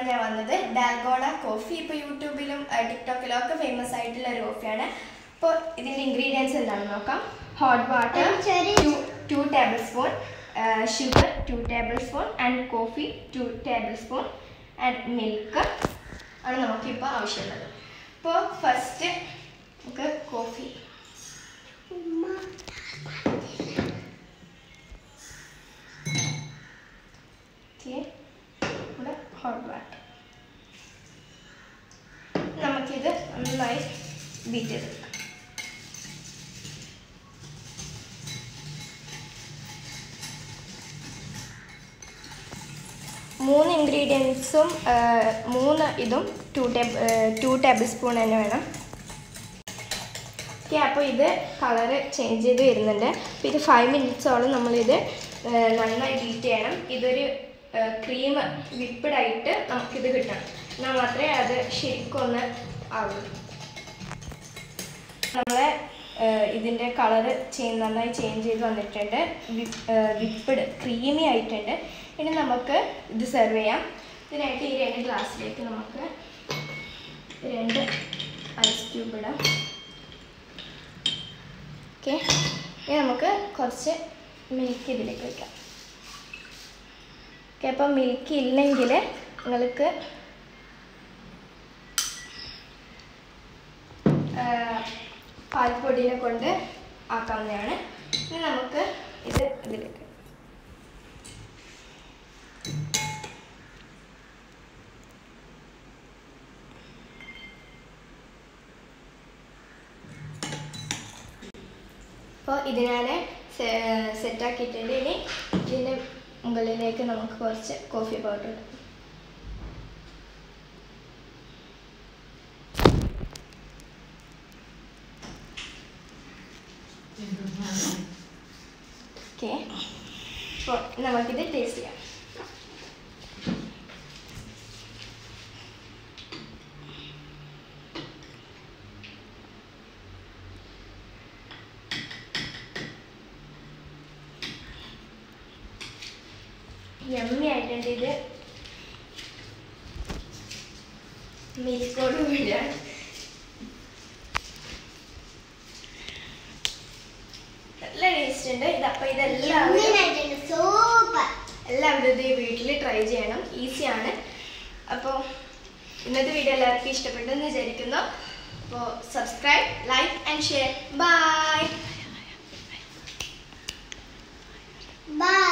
ഞാൻ വന്നത് Dalgona coffee ഇപ്പോൾ യൂട്യൂബിലും ആ, ടിക്ടോക്കിലും ഒക്കെ ഫേമസ് ആയിട്ടുള്ള ഒരു കോഫിയാണ് അപ്പോൾ ഇതിൻ്റെ ഇൻഗ്രീഡിയൻസ് എന്താണെന്ന് നോക്കാം ഹോട്ട് വാട്ടർ ഒരു ചെറിയ two two tablespoon sugar two tablespoon and coffee two tablespoon and milk ആണ് നമുക്കിപ്പോൾ ആവശ്യമുള്ളത് അപ്പോൾ ഫസ്റ്റ് നമുക്ക് കോഫി ഓക്കെ ഇവിടെ ഹോട്ട് വാട്ടർ നമുക്കിത് നന്നായി ബീറ്റ് ചെയ്തെടുക്കാം മൂന്ന് ഇൻഗ്രീഡിയൻസും മൂന്ന് ഇതും two table two tablespoon തന്നെ വേണം ഓക്കെ അപ്പോൾ ഇത് കളറ് ചേഞ്ച് ചെയ്ത് വരുന്നുണ്ട് അപ്പോൾ ഇത് ഫൈവ് മിനിറ്റ്സോളം നമ്മളിത് ആ, നന്നായി ബീറ്റ് ചെയ്യണം ഇതൊരു ക്രീം വിപ്പിഡായിട്ട് നമുക്കിത് കിട്ടണം എന്നാൽ മാത്രമേ അത് ശരിക്കും ഒന്ന് ആവുള്ളൂ നമ്മളെ ഇതിൻ്റെ കളറ് ചേഞ്ച് നന്നായി ചേഞ്ച് ചെയ്ത് വന്നിട്ടുണ്ട് വിപ്പിഡ് ക്രീമി ആയിട്ടുണ്ട് ഇനി നമുക്ക് ഇത് സെർവ് ചെയ്യാം ഇതിനായിട്ട് ഈ രണ്ട് ഗ്ലാസ്സിലേക്ക് നമുക്ക് രണ്ട് ഐസ് ക്യൂബ് ഇടാം ഓക്കെ ഇനി നമുക്ക് കുറച്ച് മിൽക്ക് ഇതിലേക്ക് വയ്ക്കാം ഓക്കെ അപ്പോൾ മിൽക്ക് ഇല്ലെങ്കിൽ നിങ്ങൾക്ക് പാൽപ്പൊടിനെ കൊണ്ട് ആക്കാവുന്നതാണ് ഇനി നമുക്ക് ഇത് ഇതിലേക്ക് അപ്പോൾ ഇത് ഞാൻ സെറ്റാക്കിയിട്ടുണ്ട് ഇനി ഇതിൻ്റെ മുകളിലേക്ക് നമുക്ക് കുറച്ച് കോഫി പൗഡർ ഇടാം ഓക്കെ അപ്പോൾ നമുക്കിത് ടേസ്റ്റ് ചെയ്യാം യമ്മി ആയിട്ടുണ്ട് ഇത് മിൽക്കോട് കൂടിയാണ് നല്ല ടേസ്റ്റ് ഉണ്ട് ഇതപ്പോൾ ഇതെല്ലാവരും സൂപ്പർ എല്ലാവരും ഇത് വീട്ടിൽ ട്രൈ ചെയ്യണം ഈസിയാണ് അപ്പോൾ ഇന്നത്തെ വീഡിയോ എല്ലാവർക്കും ഇഷ്ടപ്പെട്ടെന്ന് വിചാരിക്കുന്നു അപ്പോൾ subscribe like and share bye by